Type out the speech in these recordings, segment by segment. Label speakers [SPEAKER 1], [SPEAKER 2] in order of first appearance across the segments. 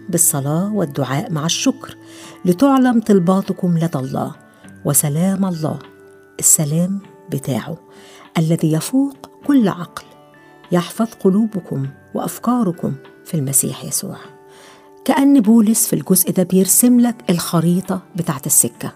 [SPEAKER 1] بالصلاة والدعاء مع الشكر لتعلم طلباتكم لدى الله وسلام الله السلام بتاعه الذي يفوق كل عقل يحفظ قلوبكم وافكاركم في المسيح يسوع كأن بولس في الجزء ده بيرسم لك الخريطة بتاعت السكة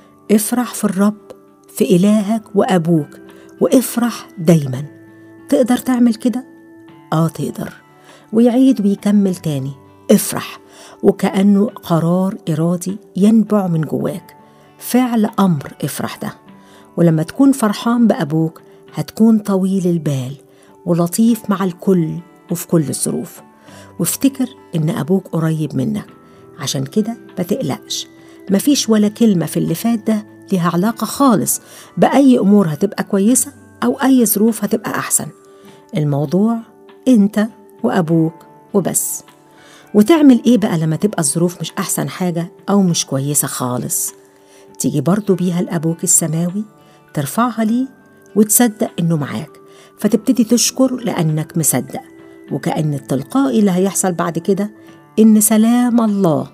[SPEAKER 1] افرح في الرب في إلهك وأبوك وافرح دايما تقدر تعمل كده؟ آه تقدر ويعيد ويكمل تاني افرح وكأنه قرار إرادي ينبع من جواك فعل أمر افرح ده ولما تكون فرحان بأبوك هتكون طويل البال ولطيف مع الكل وفي كل الظروف وافتكر إن أبوك قريب منك عشان كده ما تقلقش مفيش ولا كلمة في اللي فات ده ليها علاقة خالص بأي أمور هتبقى كويسة أو أي ظروف هتبقى أحسن الموضوع أنت وأبوك وبس وتعمل إيه بقى لما تبقى الظروف مش أحسن حاجة أو مش كويسة خالص تيجي برضو بيها لأبوك السماوي ترفعها ليه وتصدق إنه معاك فتبتدي تشكر لأنك مصدق وكأن التلقائي اللي هيحصل بعد كده إن سلام الله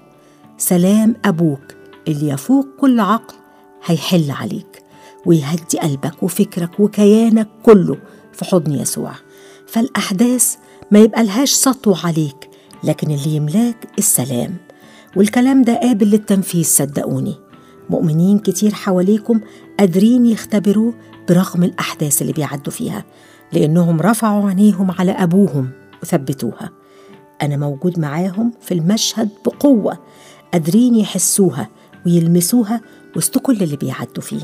[SPEAKER 1] سلام أبوك اللي يفوق كل عقل هيحل عليك ويهدي قلبك وفكرك وكيانك كله في حضن يسوع فالأحداث ما يبقى لهاش سطو عليك لكن اللي يملاك السلام والكلام ده قابل للتنفيذ صدقوني مؤمنين كتير حواليكم قادرين يختبروه برغم الأحداث اللي بيعدوا فيها لأنهم رفعوا عينيهم على أبوهم وثبتوها أنا موجود معاهم في المشهد بقوة قادرين يحسوها ويلمسوها وسط كل اللي بيعدوا فيه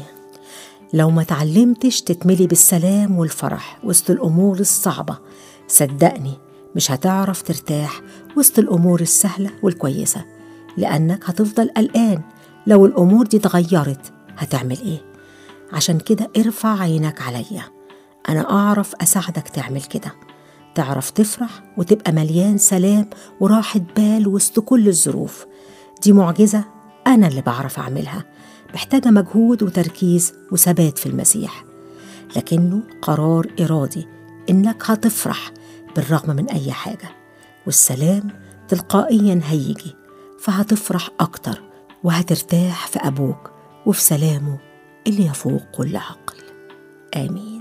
[SPEAKER 1] لو ما تعلمتش تتملي بالسلام والفرح وسط الأمور الصعبة صدقني مش هتعرف ترتاح وسط الأمور السهلة والكويسة لأنك هتفضل قلقان لو الأمور دي اتغيرت هتعمل إيه؟ عشان كده ارفع عينك عليا أنا أعرف أساعدك تعمل كده تعرف تفرح وتبقى مليان سلام وراحة بال وسط كل الظروف دي معجزة أنا اللي بعرف أعملها محتاجة مجهود وتركيز وثبات في المسيح لكنه قرار إرادي إنك هتفرح بالرغم من أي حاجة والسلام تلقائيا هيجي فهتفرح أكتر وهترتاح في أبوك وفي سلامه اللي يفوق كل عقل آمين